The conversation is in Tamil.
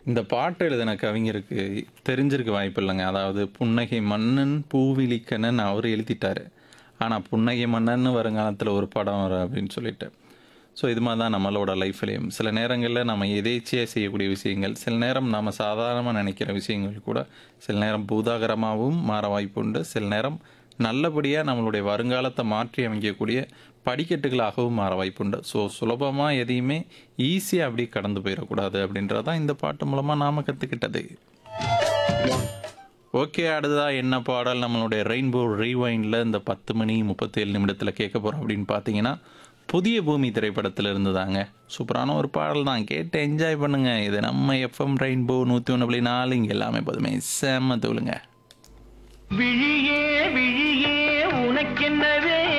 இந்த பாட்டு எழுதின கவிஞருக்கு தெரிஞ்சிருக்க வாய்ப்பு இல்லைங்க அதாவது புன்னகை மன்னன் பூவிழிக்கண்ணன் அவர் எழுதிட்டாரு ஆனால் புன்னகை மன்னன் வருங்காலத்தில் ஒரு படம் வரும் அப்படின்னு சொல்லிட்டு ஸோ இது மாதிரி தான் நம்மளோட லைஃப்லேயும் சில நேரங்களில் நம்ம எதேச்சியாக செய்யக்கூடிய விஷயங்கள் சில நேரம் நம்ம சாதாரணமாக நினைக்கிற விஷயங்கள் கூட சில நேரம் பூதாகரமாகவும் மாற வாய்ப்புண்டு சில நேரம் நல்லபடியாக நம்மளுடைய வருங்காலத்தை மாற்றி அமைக்கக்கூடிய படிக்கட்டுகளாகவும் மாற வாய்ப்புண்டு ஸோ சுலபமாக எதையுமே ஈஸியாக அப்படி கடந்து போயிடக்கூடாது அப்படின்றதான் இந்த பாட்டு மூலமாக நாம் கற்றுக்கிட்டது ஓகே அடுத்ததாக என்ன பாடல் நம்மளுடைய ரெயின்போ ரீவைண்டில் இந்த பத்து மணி முப்பத்தேழு நிமிடத்தில் கேட்க போகிறோம் அப்படின்னு பார்த்தீங்கன்னா புதிய பூமி திரைப்படத்தில் இருந்ததாங்க சூப்பரான ஒரு பாடல் தான் கேட்டு என்ஜாய் பண்ணுங்க இது நம்ம எஃப்எம் ரெயின்போ நூற்றி ஒன்று புள்ளி நாலு இங்கே எல்லாமே போதுமே செம்ம தூளுங்க விழியே விழியே உனக்கென்ன வேண்டும்